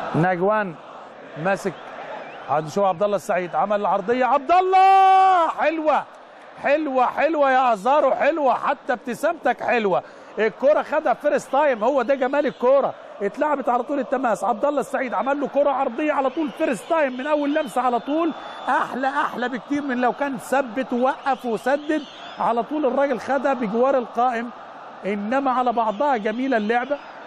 نجوان ماسك عاد شو عبد الله السعيد عمل العرضيه عبد الله حلوه حلوه حلوه يا ازارو حلوه حتى ابتسامتك حلوه الكرة خدها فيرست تايم هو ده جمال الكرة اتلعبت على طول التماس عبد الله السعيد عمل له كرة عرضية على طول فيرست تايم من أول لمسة على طول أحلى أحلى بكتير من لو كان ثبت ووقف وسدد على طول الراجل خدها بجوار القائم إنما على بعضها جميلة اللعبة